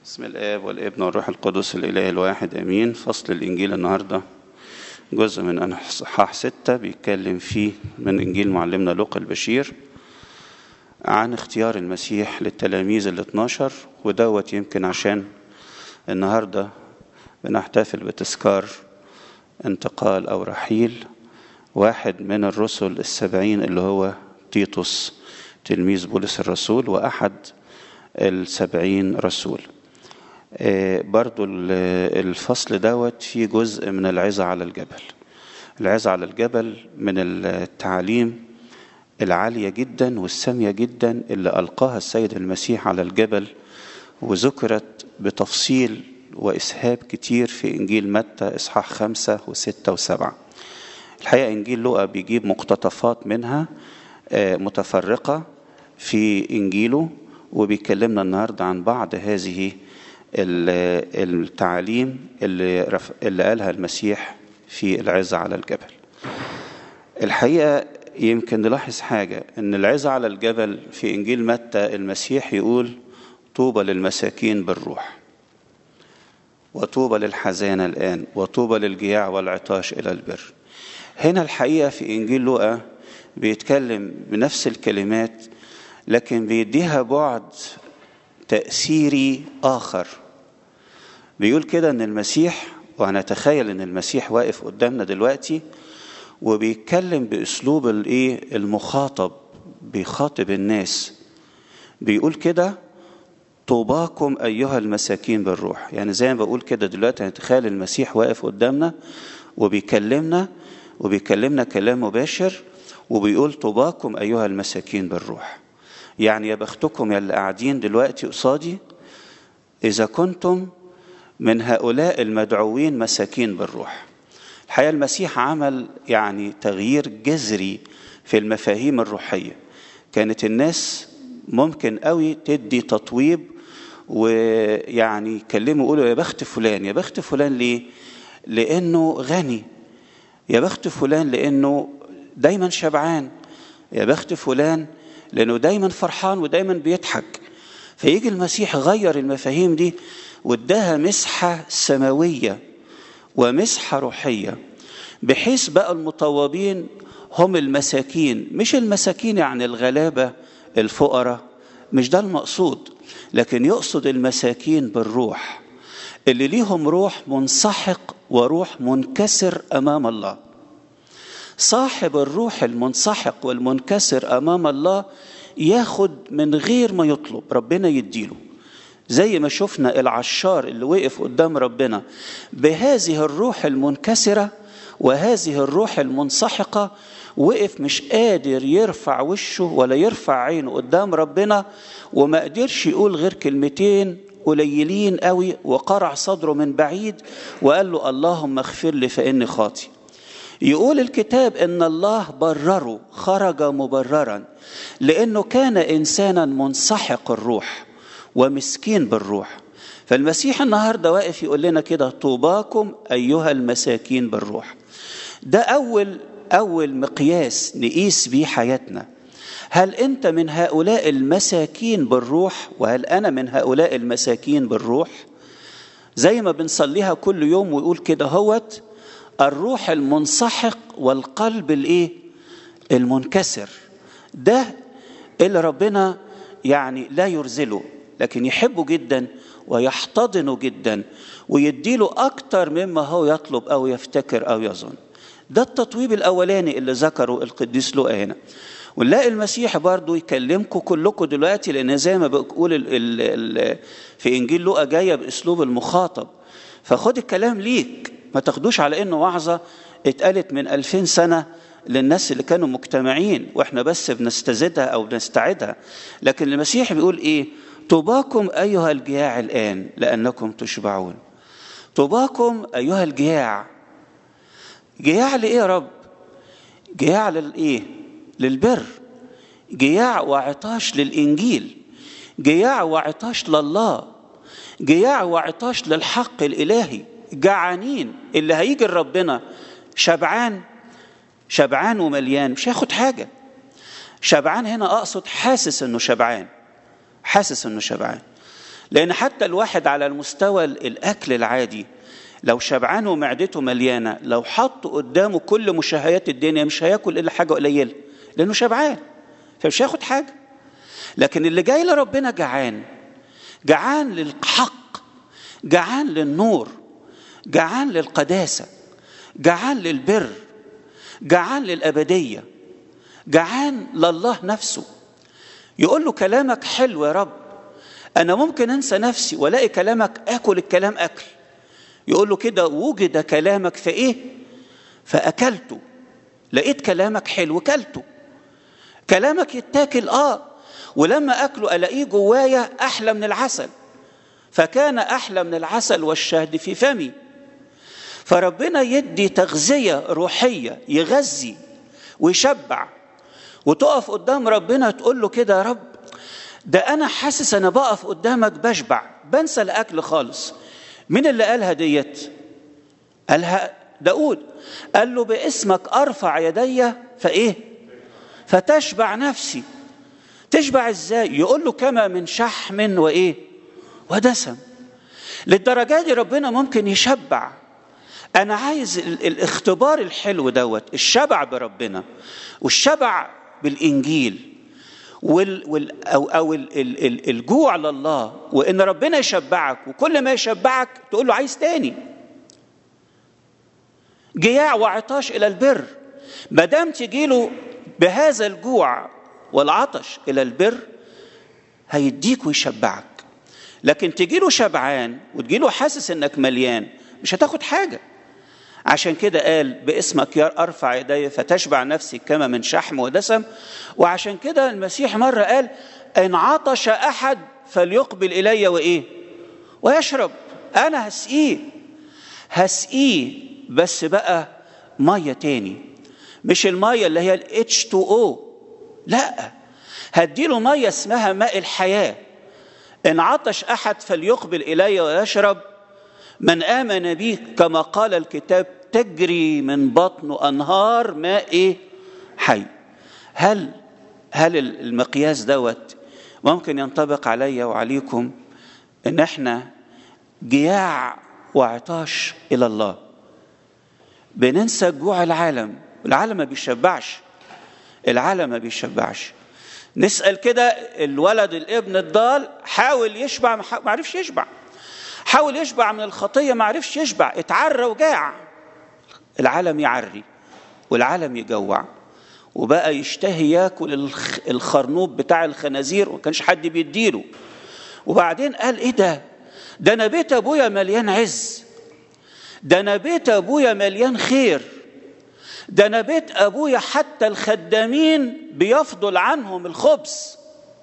بسم الآب والابن والروح القدس الإله الواحد أمين فصل الإنجيل النهاردة جزء من أصحاح ستة بيتكلم فيه من إنجيل معلمنا لوقا البشير عن اختيار المسيح للتلاميذ ال 12 ودوت يمكن عشان النهاردة بنحتفل بتذكار انتقال أو رحيل واحد من الرسل السبعين اللي هو تيتوس تلميذ بولس الرسول وأحد السبعين رسول برضو الفصل دوت فيه جزء من العظة على الجبل العظة على الجبل من التعاليم العالية جدا والسامية جدا اللي ألقاها السيد المسيح على الجبل وذكرت بتفصيل وإسهاب كتير في إنجيل متى إصحاح خمسة وستة وسبعة الحقيقة إنجيل لوقا بيجيب مقتطفات منها متفرقة في إنجيله وبيكلمنا النهاردة عن بعض هذه التعاليم اللي, اللي قالها المسيح في العزة على الجبل الحقيقة يمكن نلاحظ حاجة أن العزة على الجبل في إنجيل متى المسيح يقول طوبى للمساكين بالروح وطوبى للحزانة الآن وطوبى للجياع والعطاش إلى البر هنا الحقيقة في إنجيل لوقا بيتكلم بنفس الكلمات لكن بيديها بعد تأثيري آخر بيقول كده إن المسيح وهنتخيل إن المسيح واقف قدامنا دلوقتي وبيتكلم بأسلوب الإيه المخاطب بيخاطب الناس بيقول كده طوباكم أيها المساكين بالروح يعني زي ما بقول كده دلوقتي هنتخيل المسيح واقف قدامنا وبيكلمنا وبيكلمنا كلام مباشر وبيقول طوباكم أيها المساكين بالروح يعني يا بختكم يا اللي قاعدين دلوقتي قصادي إذا كنتم من هؤلاء المدعوين مساكين بالروح الحقيقة المسيح عمل يعني تغيير جذري في المفاهيم الروحية كانت الناس ممكن قوي تدي تطويب ويعني يكلموا يقولوا يا بخت فلان يا بخت فلان ليه؟ لأنه غني يا بخت فلان لأنه دايما شبعان يا بخت فلان لأنه دايما فرحان ودايما بيضحك فيجي المسيح غير المفاهيم دي واداها مسحة سماوية ومسحة روحية بحيث بقى المطوبين هم المساكين مش المساكين يعني الغلابة الفقراء مش ده المقصود لكن يقصد المساكين بالروح اللي ليهم روح منسحق وروح منكسر أمام الله صاحب الروح المنسحق والمنكسر امام الله ياخد من غير ما يطلب ربنا يديله زي ما شفنا العشار اللي وقف قدام ربنا بهذه الروح المنكسره وهذه الروح المنسحقه وقف مش قادر يرفع وشه ولا يرفع عينه قدام ربنا وما قدرش يقول غير كلمتين قليلين قوي وقرع صدره من بعيد وقال له اللهم اغفر لي فاني خاطئ يقول الكتاب ان الله برره خرج مبررا لانه كان انسانا منسحق الروح ومسكين بالروح فالمسيح النهارده واقف يقول لنا كده طوباكم ايها المساكين بالروح ده اول اول مقياس نقيس بيه حياتنا هل انت من هؤلاء المساكين بالروح وهل انا من هؤلاء المساكين بالروح زي ما بنصليها كل يوم ويقول كده هوت الروح المنسحق والقلب الايه المنكسر ده اللي ربنا يعني لا يرزله لكن يحبه جدا ويحتضنه جدا ويديله اكتر مما هو يطلب او يفتكر او يظن ده التطويب الاولاني اللي ذكره القديس لوقا هنا ونلاقي المسيح برضو يكلمكم كلكم دلوقتي لان زي ما بقول ال ال ال في انجيل لوقا جايه باسلوب المخاطب فخد الكلام ليك ما تاخدوش على انه وعظه اتقالت من ألفين سنه للناس اللي كانوا مجتمعين واحنا بس بنستزيدها او بنستعيدها لكن المسيح بيقول ايه طوباكم ايها الجياع الان لانكم تشبعون طوباكم ايها الجياع جياع لايه يا رب جياع للايه للبر جياع وعطاش للانجيل جياع وعطاش لله جياع وعطاش للحق الالهي جعانين اللي هيجي لربنا شبعان شبعان ومليان مش هياخد حاجه شبعان هنا اقصد حاسس انه شبعان حاسس انه شبعان لأن حتى الواحد على المستوى الأكل العادي لو شبعان ومعدته مليانة لو حط قدامه كل مشهيات الدنيا مش هياكل إلا حاجة قليلة لأنه شبعان فمش هياخد حاجة لكن اللي جاي لربنا جعان جعان للحق جعان للنور جعان للقداسة جعان للبر جعان للأبدية جعان لله نفسه يقول له كلامك حلو يا رب أنا ممكن أنسى نفسي ولاقي كلامك آكل الكلام أكل يقول له كده وجد كلامك في إيه فأكلته لقيت كلامك حلو كلته كلامك يتاكل آه ولما أكله ألاقيه جوايا أحلى من العسل فكان أحلى من العسل والشهد في فمي فربنا يدي تغذية روحية يغذي ويشبع وتقف قدام ربنا تقول له كده يا رب ده أنا حاسس أنا بقف قدامك بشبع بنسى الأكل خالص مين اللي قالها ديت قالها داود قال له باسمك أرفع يدي فإيه فتشبع نفسي تشبع ازاي يقول له كما من شحم وايه ودسم للدرجه دي ربنا ممكن يشبع انا عايز الاختبار الحلو دوت الشبع بربنا والشبع بالانجيل وال وال او او ال ال ال الجوع لله وان ربنا يشبعك وكل ما يشبعك تقول له عايز تاني جياع وعطاش الى البر ما دام تجيله بهذا الجوع والعطش الى البر هيديك ويشبعك لكن تجيله شبعان وتجيله حاسس انك مليان مش هتاخد حاجه عشان كده قال باسمك يا ارفع يدي فتشبع نفسي كما من شحم ودسم وعشان كده المسيح مره قال ان عطش احد فليقبل الي وايه ويشرب انا هسقيه هسقيه بس بقى ميه تاني مش الميه اللي هي ال H2O لا هديله ميه اسمها ماء الحياه ان عطش احد فليقبل الي ويشرب من امن بي كما قال الكتاب تجري من بطنه انهار ماء حي هل هل المقياس دوت ممكن ينطبق عليا وعليكم ان احنا جياع وعطاش الى الله بننسى جوع العالم العالم ما بيشبعش العالم ما بيشبعش نسأل كده الولد الابن الضال حاول يشبع ما عرفش يشبع حاول يشبع من الخطية ما عرفش يشبع اتعرى وجاع العالم يعري والعالم يجوع وبقى يشتهي ياكل الخرنوب بتاع الخنازير وما كانش حد بيديله وبعدين قال ايه ده ده انا بيت ابويا مليان عز ده انا بيت ابويا مليان خير ده انا بيت ابويا حتى الخدامين بيفضل عنهم الخبز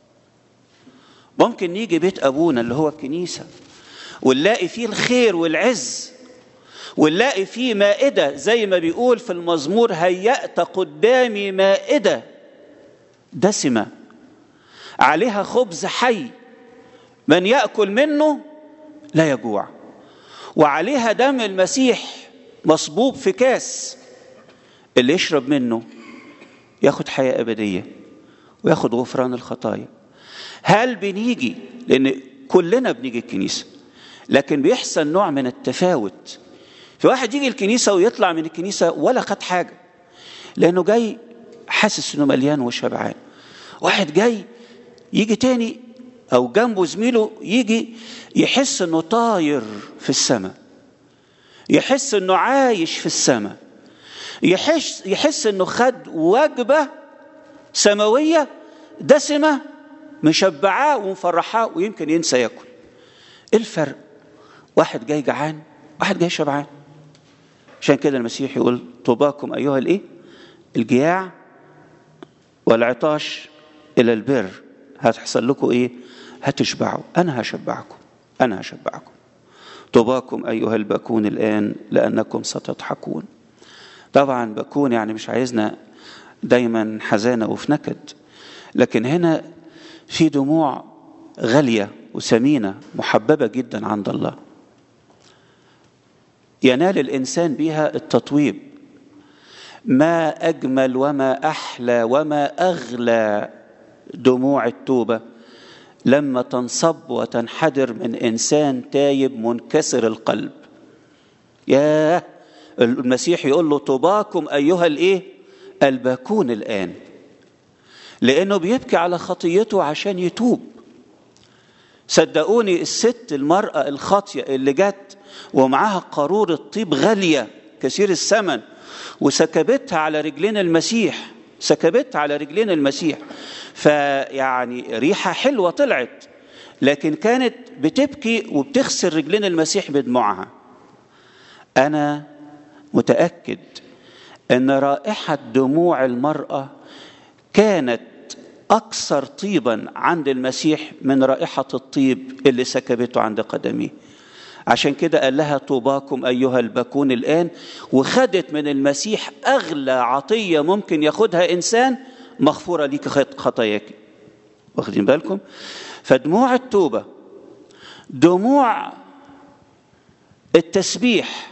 ممكن نيجي بيت ابونا اللي هو الكنيسه ونلاقي فيه الخير والعز ونلاقي فيه مائده زي ما بيقول في المزمور هيأت قدامي مائده دسمه عليها خبز حي من ياكل منه لا يجوع وعليها دم المسيح مصبوب في كاس اللي يشرب منه ياخد حياة أبدية وياخد غفران الخطايا هل بنيجي لأن كلنا بنيجي الكنيسة لكن بيحصل نوع من التفاوت في واحد يجي الكنيسة ويطلع من الكنيسة ولا خد حاجة لأنه جاي حاسس إنه مليان وشبعان واحد جاي يجي تاني أو جنبه زميله يجي يحس إنه طاير في السماء يحس إنه عايش في السماء يحس يحس انه خد وجبه سماويه دسمه مشبعاه ومفرحاه ويمكن ينسى ياكل ايه الفرق واحد جاي جعان واحد جاي شبعان عشان كده المسيح يقول طوباكم ايها الايه الجياع والعطاش الى البر هتحصل لكم ايه هتشبعوا انا هشبعكم انا هشبعكم طوباكم ايها الباكون الان لانكم ستضحكون طبعا بكون يعني مش عايزنا دايما حزانه وفي نكد لكن هنا في دموع غاليه وثمينه محببه جدا عند الله ينال الانسان بها التطويب ما اجمل وما احلى وما اغلى دموع التوبه لما تنصب وتنحدر من انسان تايب منكسر القلب ياه المسيح يقول له طوباكم ايها الايه الباكون الان لانه بيبكي على خطيته عشان يتوب صدقوني الست المراه الخاطيه اللي جت ومعاها قارورة طيب غاليه كثير الثمن وسكبتها على رجلين المسيح سكبتها على رجلين المسيح فيعني ريحه حلوه طلعت لكن كانت بتبكي وبتغسل رجلين المسيح بدموعها انا متاكد ان رائحه دموع المراه كانت اكثر طيبا عند المسيح من رائحه الطيب اللي سكبته عند قدميه عشان كده قال لها طوباكم ايها البكون الان وخدت من المسيح اغلى عطيه ممكن ياخدها انسان مغفوره ليك خطاياك واخدين بالكم فدموع التوبه دموع التسبيح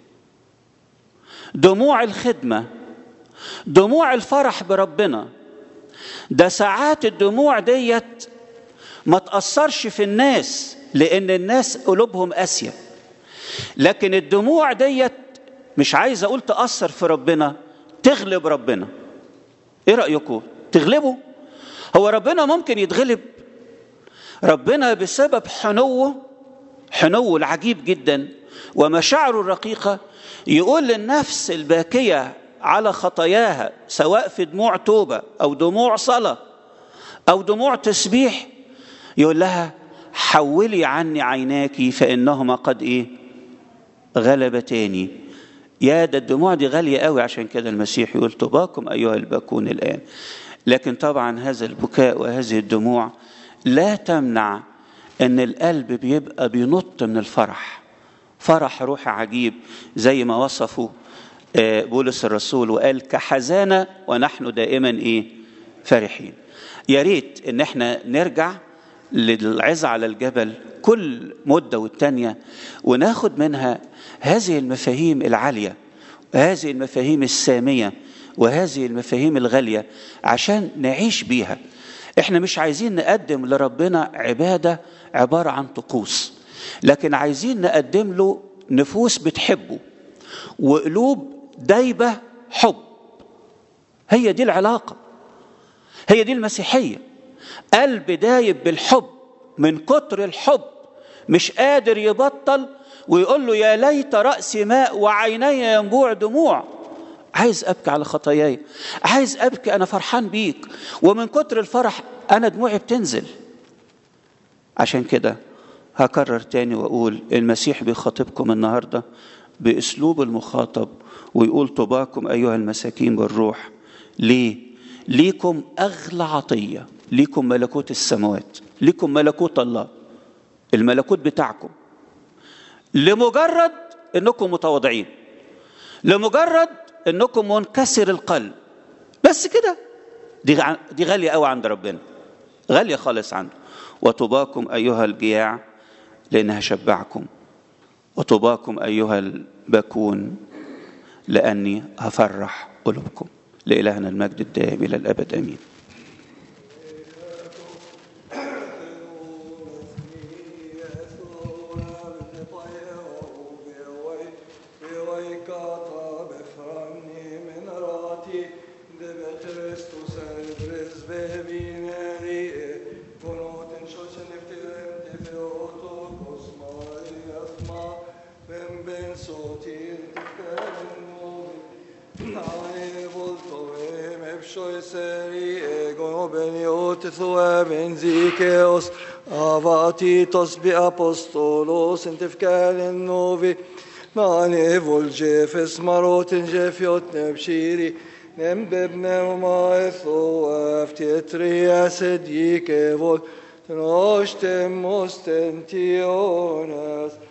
دموع الخدمه دموع الفرح بربنا ده ساعات الدموع ديت ما تاثرش في الناس لان الناس قلوبهم قاسيه لكن الدموع ديت مش عايز اقول تاثر في ربنا تغلب ربنا ايه رايكم تغلبه هو ربنا ممكن يتغلب ربنا بسبب حنوه حنوه العجيب جدا ومشاعره الرقيقه يقول للنفس الباكيه على خطاياها سواء في دموع توبه او دموع صلاه او دموع تسبيح يقول لها حولي عني عيناك فانهما قد ايه غلبتاني يا ده الدموع دي غاليه قوي عشان كده المسيح يقول طباكم ايها الباكون الان لكن طبعا هذا البكاء وهذه الدموع لا تمنع ان القلب بيبقى بينط من الفرح فرح روحي عجيب زي ما وصفه بولس الرسول وقال كحزانه ونحن دائما ايه فرحين يا ريت ان احنا نرجع للعظة على الجبل كل مدة والتانية وناخد منها هذه المفاهيم العالية هذه المفاهيم السامية وهذه المفاهيم الغالية عشان نعيش بيها احنا مش عايزين نقدم لربنا عبادة عبارة عن طقوس لكن عايزين نقدم له نفوس بتحبه وقلوب دايبة حب هي دي العلاقة هي دي المسيحية قلب دايب بالحب من كتر الحب مش قادر يبطل ويقول له يا ليت رأسي ماء وعيني ينبوع دموع عايز أبكي على خطاياي عايز أبكي أنا فرحان بيك ومن كتر الفرح أنا دموعي بتنزل عشان كده هكرر تاني وأقول المسيح بيخاطبكم النهاردة بأسلوب المخاطب ويقول طباكم أيها المساكين بالروح ليه؟ ليكم أغلى عطية ليكم ملكوت السماوات ليكم ملكوت الله الملكوت بتاعكم لمجرد انكم متواضعين لمجرد انكم منكسر القلب بس كده دي دي غاليه قوي عند ربنا غاليه خالص عنده وطباكم ايها الجياع لانها شبعكم وطباكم ايها الباكون لاني هفرح قلوبكم لالهنا المجد الدائم الى الابد امين Benziceos, avatitos bi apostolos, intifkalen novi, mane volgefes marotin jefiot nebshiri, nem bebne ma etho aftietria sedike vol, nostem ostentionas,